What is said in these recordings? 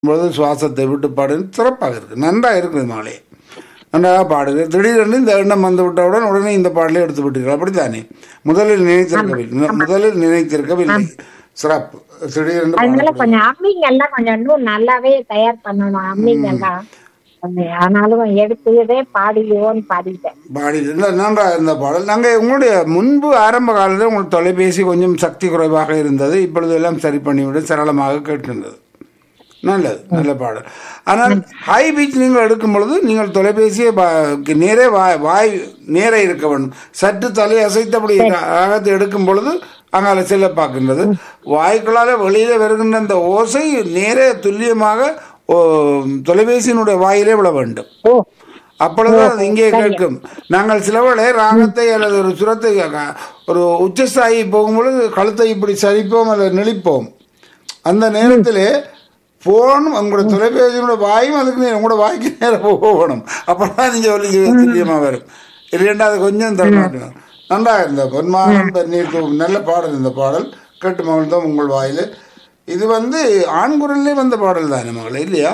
பொழுது சுவாசத்தை விட்டு பாடுங்க சிறப்பாக இருக்கு நன்றாக இருக்குது மாலை நன்றாக பாடுங்க திடீரென்று இந்த எண்ணம் வந்து விட்டவுடன் உடனே இந்த பாடலை எடுத்து விட்டீர்கள் அப்படித்தானே முதலில் நினைத்திருக்கவில்லை முதலில் நினைத்திருக்கவில்லை சிறப்பு திடீரென்று அதனால பாடக்கூடாது. கொஞ்சம் அம்மிங்க எல்லாம் கொஞ்சம் இன்னும் நல்லாவே தயார் பண்ணணும் அம்மிங்க எல்லாம் அது ஆனாலும் எடுத்துக்கிட்டே பாடிடுவோன்னு பாடிட்டேன் பாடி இல்லை நன்றாக இருந்த பாடல் நாங்கள் உங்களுடைய முன்பு ஆரம்ப காலத்தில் உங்கள் தொலைபேசி கொஞ்சம் சக்தி குறைவாக இருந்தது இப்பொழுது எல்லாம் சரி பண்ணிவிட்டு சரளமாக கேட்கின்றது நல்லது நல்ல பாடல் ஆனால் ஹை பீச் நீங்கள் எடுக்கும் பொழுது நீங்கள் தொலைபேசியை பா- நேரே வாய் வாய் நேரே இருக்க வேண்டும் சற்று தலை அசைத்தபடி ராகத்தை எடுக்கும் பொழுது அங்கால செல்ல பார்க்கின்றது வாய்க்குள்ளால வெளியில வருகின்ற அந்த ஓசை நேரே துல்லியமாக ஓ, தொலைபேசியினுடைய வாயிலே விழ வேண்டும் ஓ அப்பொழுதுதான் அது இங்கே கேட்கும் நாங்கள் சிலவளை ராகத்தை அல்லது ஒரு சுரத்தை க- ஒரு உச்சஸ்தாயி போகும்பொழுது கழுத்தை இப்படி சரிப்போம் அல்லது நெளிப்போம் அந்த நேரத்திலே போன் உங்களோட தொலைபேசியோட வாயும் அதுக்கு நேரம் உங்களோட வாய்க்கு நேரம் போகணும் அப்பதான் நீங்க ஒரு துல்லியமா வரும் இல்லைன்னா அது கொஞ்சம் தரமாட்டோம் நன்றாக இருந்த பொன்மானம் தண்ணீர் தூவும் நல்ல பாடல் இந்த பாடல் கேட்டு மகிழ்ந்தோம் உங்கள் வாயில இது வந்து ஆண் குரல்லே வந்த பாடல் தானே மகளே இல்லையா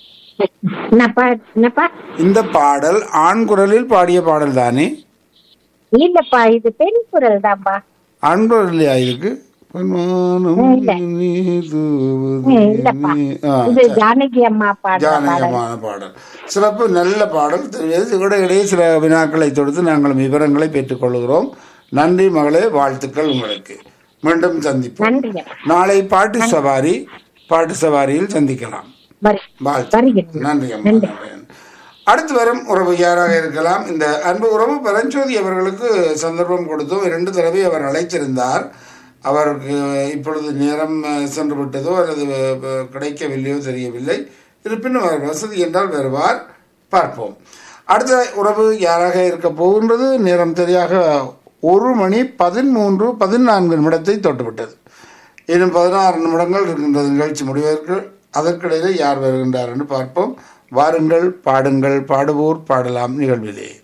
என்னப்பா என்னப்பா இந்த பாடல் ஆண் குரலில் பாடிய பாடல் தானே இல்லப்பா இது பெண் குரல் தான்ப்பா ஆண் குரல் இல்லையா இதுக்கு பொன்மானம் இல்ல. நீர் தூவுது இல்லப்பா நீ- ஆ, இது ஜானகி அம்மா பாடுற பாடல் ஜானகமான பாடல் சிறப்பு நல்ல பாடல் கூட இடையே சில வினாக்களை தொடுத்து நாங்கள் விவரங்களை பெற்றுக்கொள்கிறோம் நன்றி மகளே வாழ்த்துக்கள் உங்களுக்கு மீண்டும் சந்திப்போம் நன்றி நாளை பாட்டு சவாரி பாட்டு சவாரியில் சந்திக்கலாம் வரு வாழ்த்து வருகிறேன் நன்றி அம்மா நன்றி. அடுத்து வரும் உறவு யாராக இருக்கலாம் இந்த அன்பு உறவு பரஞ்சோதி அவர்களுக்கு சந்தர்ப்பம் கொடுத்தோம் இரண்டு தடவை அவர் அழைத்திருந்தார் அவருக்கு இப்பொழுது நேரம் அஹ், சென்று விட்டதோ அல்லது அஹ், கிடைக்கவில்லையோ தெரியவில்லை இருப்பினும் அவர் வசதி என்றால் வருவார் பார்ப்போம் அடுத்த உறவு யாராக இருக்க போகின்றது நேரம் சரியாக ஒரு மணி பதிமூன்று பதினான்கு நிமிடத்தை தொட்டுவிட்டது இன்னும் பதினாறு நிமிடங்கள் இருக்கின்றது நிகழ்ச்சி முடிவதற்கு அதற்கிடையிலே யார் வருகின்றார் என்று பார்ப்போம் வாருங்கள் பாடுங்கள் பாடுவோர் பாடலாம் நிகழ்விலே